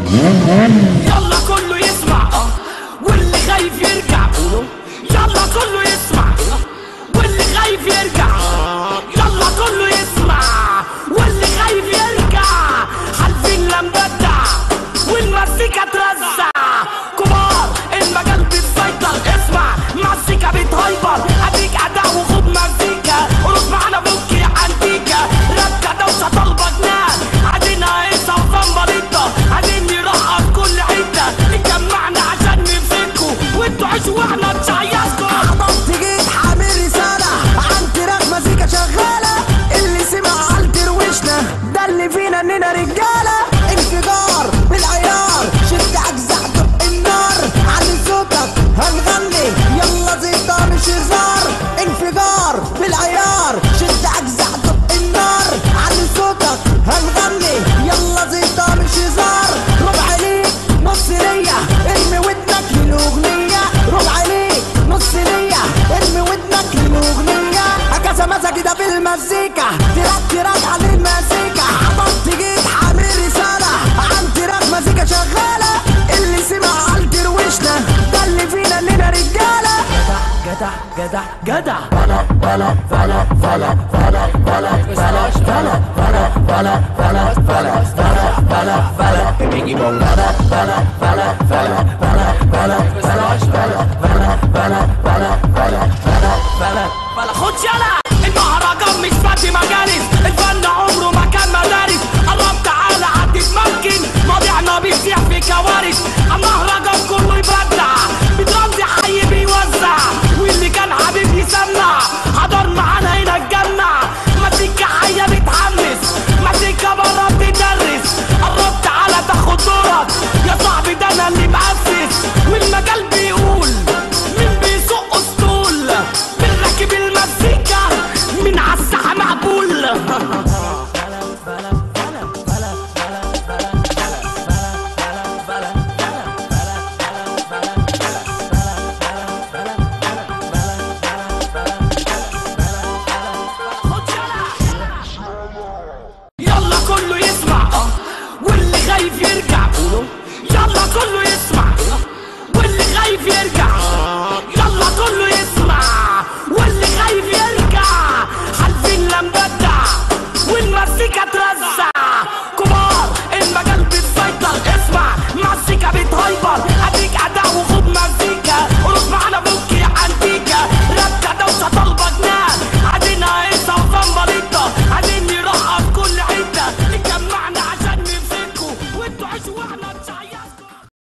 يلا كله يسمع واللي خايف يرجع يلا كله يسمع واللي خايف يرجع يلا كله يسمع واللي خايف يرجع حالفين لمبدع والمزيكا ترزع كبار المجال بيسيطر اسمع مزيكا بتهايبر اديك اداء وخد مزيكا قرص معانا بوكي عنديكا ركة دوشة طالبة جنان عايزينها هيصة وزمبريطة عايزين نرقص كل حتة اتجمعنا عشان نمسكوا وانتوا عيشوا واحنا نشيصكوا حضرت جيت حامل رسالة عن تراك مزيكا شغالة اللي سمع على درويشنا ده اللي فينا اننا رجالة انفجار بالعيار شد اجزاء دق النار علي صوتك هنغني يلا زيطة مش هزار انفجار بالعيار شد اجزاء دق النار علي صوتك هنغني يلا زيطة مش هزار ربع ليك نص ليا ارمي ودنك للاغنية ربع ليك نص ليا ارمي ودنك للاغنية هكذا مزاجي ده بالمزيكا تراك تراك عن المزيكا حضرت جيت حامل رسالة عن تراك مزيكا شغالة اللي سمع على درويشنا ده اللي فينا اننا رجالة جدع جدع جدع بلا بلا خد يلا المهرجان مش فاتي مجالس الفن عمره ما كان مدارس قرب تعالى عدي ممكن مواضيعنا بيسيح في كوارث المهرجان كله يبدع بترمزي حي بيوزع واللي كان حبيب يسمع حضر معانا هنا الجنة مزيكا حية بتحمس مزيكا بره بتدرس قرب تعالى تاخد دورك يا صاحبي ده انا اللي مؤسس والمجال بيقول مين بيسوق اسطول من راكب المزيكا من عالساحة مقبول يلا كله يسمع واللي خايف يرجع يلا كله يسمع واللي خايف يرجع يلا كله يسمع واللي خايف يرجع حالفين لمبدع والمزيكا ترزع